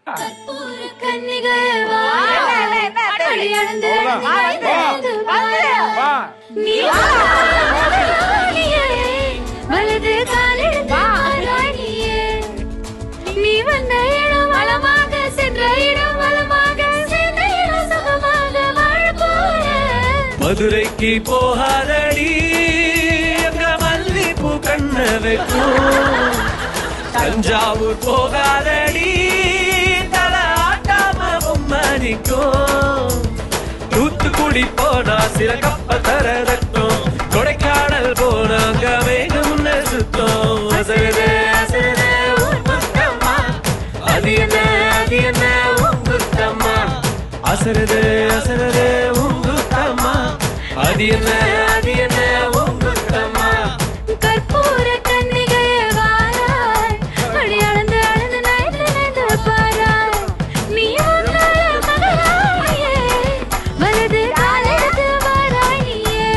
கன்னிகள் வா அடியளந்து அடியளந்து வா வா நீ வாராணியே, வலது காலெடுத்து வாராணியே. நீ வந்த இடம் வளமாக சென்ற இடம் வளமாக சென்ற இடம் சுகமாக வாழப் போறேன். மதுரைக்கு போகாதடி அங்க மல்லிப்பூ கண்ண வைக்கும் தஞ்சாவூர் போகாதடி தலை ஆட்டாம பொம்மணிக்கும் தூத்துக்குடி போனா சில கப்ப தரதட்டும் கொடைக்கானல் போனாங்க வேகம் சுத்தம் அசருது அசருது உன் புத்தம்மா அது என்ன அது என்ன உன் புத்தம்மா அசருது அசருது உன் புத்தம்மா அது என்ன அது என்ன உன் புத்தம்மா கற்பூர கன்னிகள் வாராய், அடியளந்து அளந்து நயந்து நயந்து பாராய். நீ வந்த மகாராணியே, வலது காலெடுத்து வாராய் நீயே.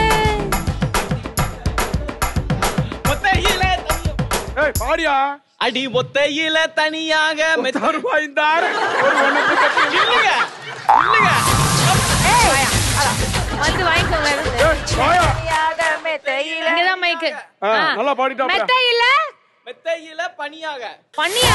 ஏய் பாடியா அடி ஒத்தையில தனியாக மெத்த- தருவாய் இந்த ஆறு ஒரு ஒண்ணுக்கு கட்டி இல்லைங்க இல்லைங்க வந்து வாங்கிக்கோங்க ஏய், வாயா. இங்கதான் மைக்கு ஆ, நல்லா பாடிட்டாப்ல. மெத்த இல்ல மெத்தையில பனியாக பண்ணியா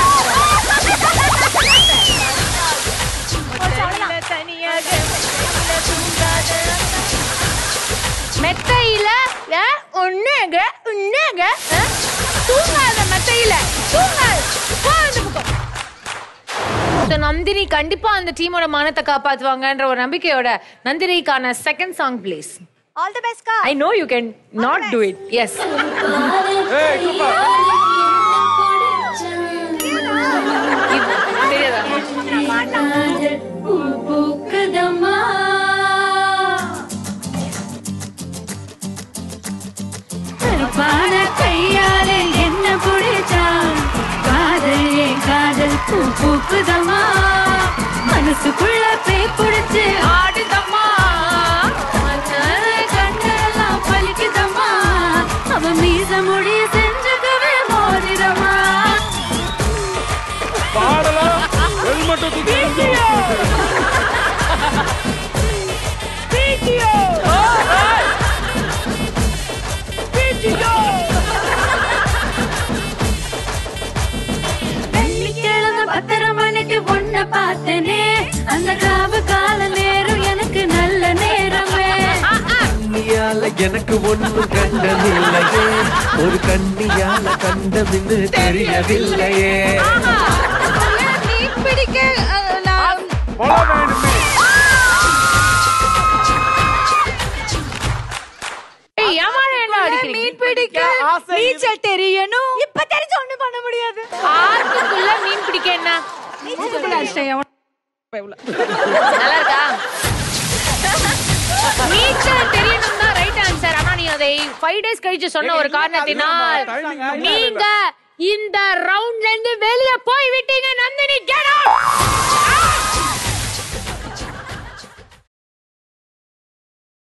மெத்தையில அஹ், ஒண்ணுங்க ஒண்ணுங்க அஹ், தூங்காத மெத்தையில தூங்காத போ இந்த பக்கம் So, நந்தினி கண்டிப்பா அந்த டீமோட மானத்தை காப்பாத்துவாங்கன்ற ஒரு நம்பிக்கையோட நந்தினிக்கான second song please all the best கா I know you can not do it yes ஏய் சூப்பர் தெரியாதா பூ பூக்குதம்மா. கருப்பான கையாலே என்ன பிடிச்சா காதல் ஏன் காதல் பூ பூக்குதம்மா மனசுக்குள்ள பேய் பிடிச்சு ஆடுதம்மா மச்சான கண்ணெல்லாம் பலிக்குதம்மா அவன் மீச முடி செஞ்சுக்கவே மோதிரமா பாடலாம் ஹெல்மெட் தூக்கி வெள்ளிக்கிழமை பத்தரை மணிக்கு பொண்ண பார்த்தனே அந்த காவு கால நேரம் எனக்கு நல்ல நேரமே கண்ணியால எனக்கு ஒண்ணும் கண்டதில்லையே ஒரு கண்ணியால கண்டதுன்னு தெரியவில்லையே மீன் பிடிக்க அஹ், நான் போல வேணுமே ஏய், ஏமாளி என்ன அடிக்கிறீங்க? மீன் பிடிக்க நீச்சல் தெரியணும் இப்ப தெரிஞ்சு ஒண்ணும் பண்ண முடியாது ஆத்துக்குள்ள மீன் பிடிக்க என்ன நீச்சலுக்குள்ள அடிச்சிட்டேன் எவன் நல்லா இருக்கா நீச்சல் தெரியணும் தான் ரைட் ஆன்சர் ஆனா நீ அதை ஃபைவ் டேஸ் கழிச்சு சொன்ன ஒரு காரணத்தினால் timing தான் நீங்க இந்த ரவுண்ட்ல இருந்து வெளிய போய் விட்டீங்க நந்தினி get out